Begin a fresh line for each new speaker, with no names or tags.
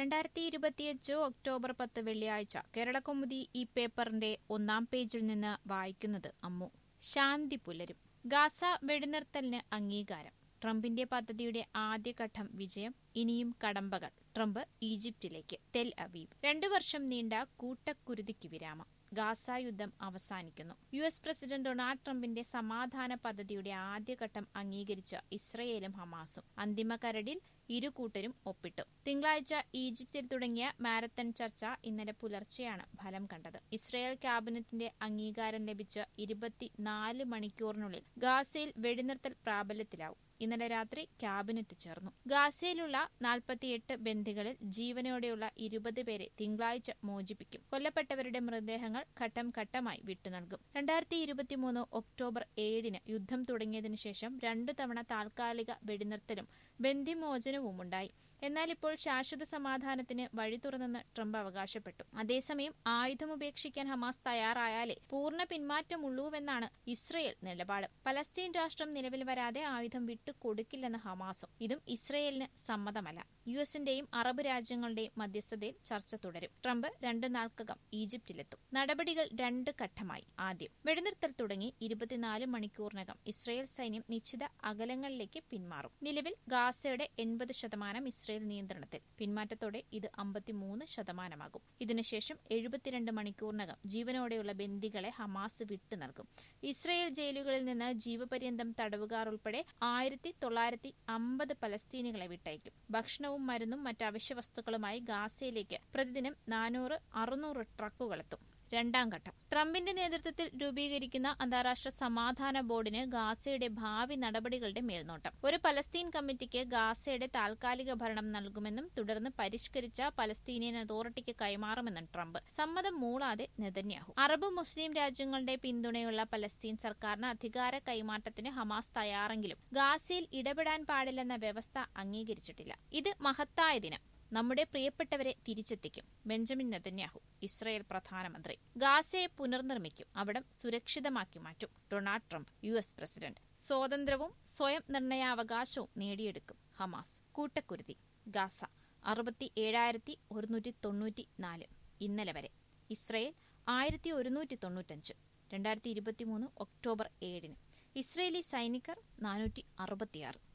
രണ്ടായിരത്തി ഇരുപത്തിയഞ്ച് ഒക്ടോബർ പത്ത് വെള്ളിയാഴ്ച കേരളകൗമുദി ഈ പേപ്പറിന്റെ ഒന്നാം പേജിൽ നിന്ന് വായിക്കുന്നത് അമ്മു ശാന്തി പുലരും ഗാസ വെടിനിർത്തലിന് അംഗീകാരം ട്രംപിന്റെ പദ്ധതിയുടെ ആദ്യഘട്ടം വിജയം ഇനിയും കടമ്പകൾ ട്രംപ് ഈജിപ്തിലേക്ക് തെൽ അവീവ് രണ്ടു വർഷം നീണ്ട കൂട്ടക്കുരുതിക്ക് വിരാമം ഗാസ യുദ്ധം അവസാനിക്കുന്നു യു എസ് പ്രസിഡന്റ് ഡൊണാൾഡ് ട്രംപിന്റെ സമാധാന പദ്ധതിയുടെ ആദ്യഘട്ടം അംഗീകരിച്ച ഇസ്രയേലും ഹമാസും അന്തിമ കരടിൽ ഇരു കൂട്ടരും ഒപ്പിട്ടു തിങ്കളാഴ്ച ഈജിപ്തിൽ തുടങ്ങിയ മാരത്തൺ ചർച്ച ഇന്നലെ പുലർച്ചെയാണ് ഫലം കണ്ടത് ഇസ്രയേൽ ക്യാബിനറ്റിന്റെ അംഗീകാരം ലഭിച്ച ഇരുപത്തിനാല് മണിക്കൂറിനുള്ളിൽ ഗാസയിൽ വെടിനിർത്തൽ പ്രാബല്യത്തിലാവും ഇന്നലെ രാത്രി ക്യാബിനറ്റ് ചേർന്നു ഗാസയിലുള്ള നാൽപ്പത്തിയെട്ട് ബന്ദികളിൽ ജീവനോടെയുള്ള ഇരുപത് പേരെ തിങ്കളാഴ്ച മോചിപ്പിക്കും കൊല്ലപ്പെട്ടവരുടെ മൃതദേഹങ്ങൾ ഘട്ടം ഘട്ടമായി വിട്ടുനൽകും രണ്ടായിരത്തി ഇരുപത്തിമൂന്ന് ഒക്ടോബർ ഏഴിന് യുദ്ധം തുടങ്ങിയതിനു ശേഷം രണ്ടു തവണ താൽക്കാലിക വെടിനിർത്തലും ബന്ദിമോചനവും ഉണ്ടായി എന്നാൽ ഇപ്പോൾ ശാശ്വത സമാധാനത്തിന് വഴി തുറന്നെന്ന് ട്രംപ് അവകാശപ്പെട്ടു അതേസമയം ആയുധം ഉപേക്ഷിക്കാൻ ഹമാസ് തയ്യാറായാലേ പൂർണ്ണ പിന്മാറ്റമുള്ളൂവെന്നാണ് ഇസ്രയേൽ നിലപാട് പലസ്തീൻ രാഷ്ട്രം നിലവിൽ വരാതെ ആയുധം വിട്ടുകൊടുക്കില്ലെന്ന് ഹമാസും ഇതും ഇസ്രയേലിന് സമ്മതമല്ല യു എസിന്റെയും അറബ് രാജ്യങ്ങളുടെയും മധ്യസ്ഥതയിൽ ചർച്ച തുടരും ട്രംപ് രണ്ടു നാൾക്കകം ഈജിപ്തിലെത്തും നടപടികൾ രണ്ട് ഘട്ടമായി ആദ്യം വെടിനിർത്തൽ തുടങ്ങി ഇരുപത്തിനാല് മണിക്കൂറിനകം ഇസ്രയേൽ സൈന്യം നിശ്ചിത അകലങ്ങളിലേക്ക് പിന്മാറും നിലവിൽ ഗാസയുടെ എൺപത് ശതമാനം ഇസ്രയേൽ നിയന്ത്രണത്തിൽ പിന്മാറ്റത്തോടെ ഇത് അമ്പത്തിമൂന്ന് ശതമാനമാകും ഇതിനുശേഷം എഴുപത്തിരണ്ട് മണിക്കൂറിനകം ജീവനോടെയുള്ള ബന്ദികളെ ഹമാസ് വിട്ടു നൽകും ഇസ്രയേൽ ജയിലുകളിൽ നിന്ന് ജീവപര്യന്തം തടവുകാർ ഉൾപ്പെടെ ആയിരത്തി തൊള്ളായിരത്തി അമ്പത് പലസ്തീനികളെ വിട്ടയക്കും ഭക്ഷണവും മരുന്നും മറ്റ് അവശ്യ വസ്തുക്കളുമായി ഗാസയിലേക്ക് പ്രതിദിനം നാനൂറ് അറുന്നൂറ് ട്രക്കുകളെത്തും രണ്ടാം ഘട്ടം ട്രംപിന്റെ നേതൃത്വത്തിൽ രൂപീകരിക്കുന്ന അന്താരാഷ്ട്ര സമാധാന ബോർഡിന് ഗാസയുടെ ഭാവി നടപടികളുടെ മേൽനോട്ടം ഒരു പലസ്തീൻ കമ്മിറ്റിക്ക് ഗാസയുടെ താൽക്കാലിക ഭരണം നൽകുമെന്നും തുടർന്ന് പരിഷ്കരിച്ച പലസ്തീനിയൻ അതോറിറ്റിക്ക് കൈമാറുമെന്നും ട്രംപ് സമ്മതം മൂളാതെ നെതന്യാഹു അറബ് മുസ്ലിം രാജ്യങ്ങളുടെ പിന്തുണയുള്ള പലസ്തീൻ സർക്കാരിന് അധികാര കൈമാറ്റത്തിന് ഹമാസ് തയ്യാറെങ്കിലും ഗാസയിൽ ഇടപെടാൻ പാടില്ലെന്ന വ്യവസ്ഥ അംഗീകരിച്ചിട്ടില്ല ഇത് മഹത്തായ ദിനം നമ്മുടെ പ്രിയപ്പെട്ടവരെ തിരിച്ചെത്തിക്കും ബെഞ്ചമിൻ നെതന്യാഹു ഇസ്രയേൽ പ്രധാനമന്ത്രി ഗാസയെ പുനർനിർമ്മിക്കും അവിടം സുരക്ഷിതമാക്കി മാറ്റും Donald Trump U S president സ്വാതന്ത്ര്യവും സ്വയം നിർണയാവകാശവും നേടിയെടുക്കും ഹമാസ് കൂട്ടക്കുരുതി ഗാസ അറുപത്തി ഏഴായിരത്തി ഒരുന്നൂറ്റി തൊണ്ണൂറ്റി നാല് ഇന്നലെ വരെ ഇസ്രയേൽ ആയിരത്തി ഒരുന്നൂറ്റി തൊണ്ണൂറ്റഞ്ച് രണ്ടായിരത്തി ഇരുപത്തിമൂന്ന് ഒക്ടോബർ ഏഴിന് ഇസ്രയേലി സൈനികർ നാനൂറ്റി അറുപത്തിയാറ്